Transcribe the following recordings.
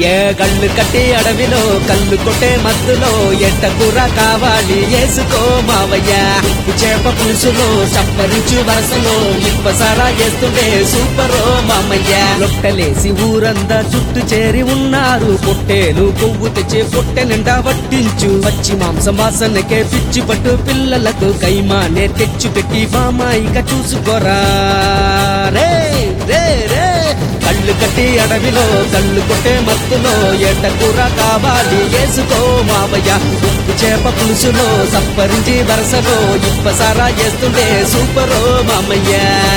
ఏ కళ్ళు కట్టి అడవిలో కళ్ళు కొట్టే మత్తులో ఎట్ట కూర కావాలి వేసుకో మావయ్య ఉప్పు చేప పులుసులో చప్పరించు వరసలో ఇప్పసారా చేస్తుంటే సూపరో మామయ్య లొట్టలేసి ఊరంతా చుట్టూ చేరి ఉన్నారు పొట్టేలు కొవ్వు తెచ్చే పొట్టె నిండా వట్టించు పచ్చి మాంసం వాసనకే పిచ్చి పట్టు పిల్లలకు కైమానే తెచ్చి పెట్టి బామాయిక చూసుకోరా రే రే రే కళ్ళు కట్టి అడవిలో కళ్ళు కొట్టే మత్తులో ఎట్ట కూర కావాలి వేసుకో మావయ్య ఉప్పు చేప పులుసులో సప్పరించి వరసలో ఇప్పసారా చేస్తుంటే సూపరో మామయ్య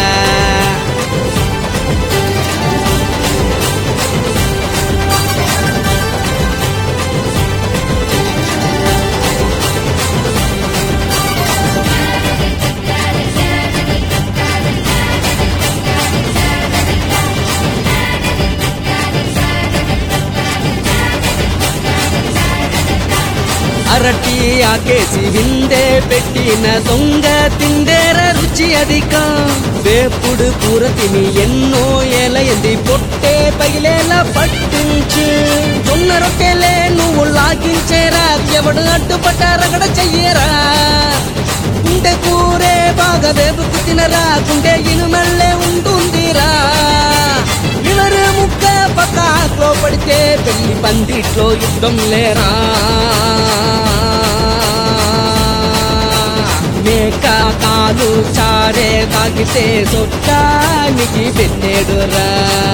అరటి ఆకేసి విందే పెట్టిన దొంగ తిందేర రుచి అధిక వేపుడు కూర తిని ఎన్నో ఏలయంది పొట్టే పగిలేలా పట్టించు జొన్న రొట్టెలే నువ్వు లాగించేరా ఎవడు అడ్డుపట్ట రగడ చెయ్యరా గుండె కూరే బాగా వేపుకు తినరా గుండె ఇనుమల్లే ఉంటుందిరా ఇవరు ముక్క పక్కలో పడితే పెళ్లి పందిట్లో యుద్ధం లేరా మేక కాలు చారే తాగితే సొట్టానికి పెట్టేడురా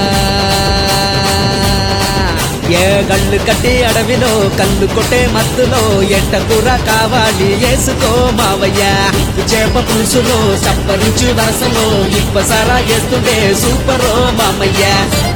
ఏ గళ్ళు కట్టి అడవిలో కళ్ళు కొట్టే మత్తులో ఎట్ట కూర కావాలి వేసుకో మావయ్య చేప పులుసులో చప్పరించు వరసలో ఇప్పసారా చేస్తుంటే సూపరో మామయ్య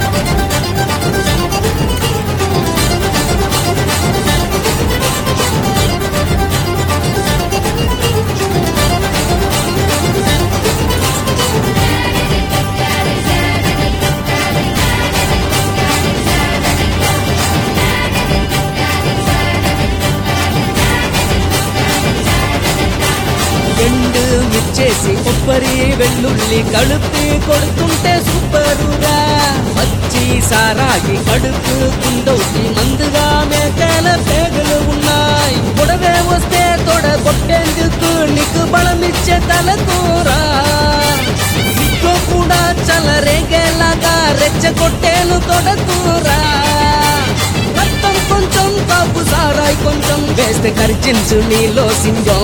ఎండు మిర్చేసి కొబ్బరి వెల్లుల్లి కడుపు కొడుతుంటే సూపరుగా వచ్చి సారాగి కడుపు కుందౌటి మందుగా మేకల పేగులు ఉన్నాయి గొడవే వస్తే తొడ కొట్టేందుకు నీకు బలమిచ్చే తలకూరా నీకు కూడా చలరేగేలాగా రెచ్చగొట్టేను తొడకూరా రక్తం కొంచెం కాపు సారాయి కొంచెం వేస్తే ఖర్చించు నీలో సింగం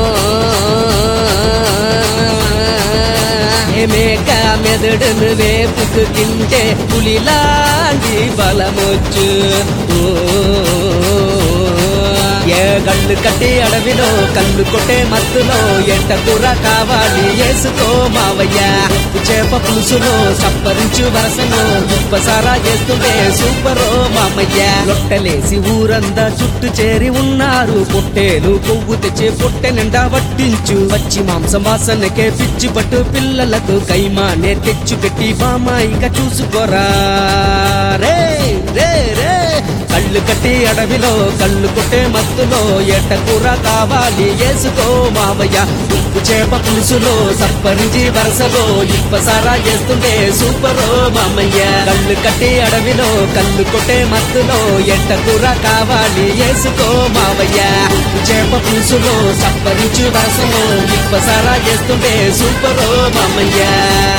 మేక మెదడును వేపుకు తింటే పులిలాంటి బలమొచ్చు ఏ గళ్ళు కట్టి అడవిలో కళ్ళు కొట్టే మత్తులో ఎట్ట కూర కావాలి వేసుకో మావయ్య చేప పులుసులో సప్పరించు వరసలో ఉప్పసారా చేస్తుంటే సూపరో మామయ్య లొట్టలేసి ఊరంతా చుట్టూ చేరి ఉన్నారు పొట్టేలు కొవ్వు తెచ్చే పొట్టె నిండా వట్టించు పచ్చి మాంసం వాసనకే పిచ్చి పట్టు పిల్లలకు కైమానే తెచ్చి పెట్టి బామాయిక చూసుకోరా రే రే రే కళ్ళు కట్టి అడవిలో కళ్ళు కొట్టే మత్తులో ఎట్ట కూర కావాలి వేసుకో మావయ్య ఉప్పు చేప పులుసులో సప్పరించి వరసలో ఇప్పసారా చేస్తుంటే సూపరో మామయ్య కళ్ళు కట్టి అడవిలో కళ్ళు కొట్టే మత్తులో ఎట్ట కూర కావాలి వేసుకో మావయ్య ఉప్పు చేప పులుసులో సప్పరించి వరసలో ఇప్పసారా చేస్తుంటే సూపరో మామయ్య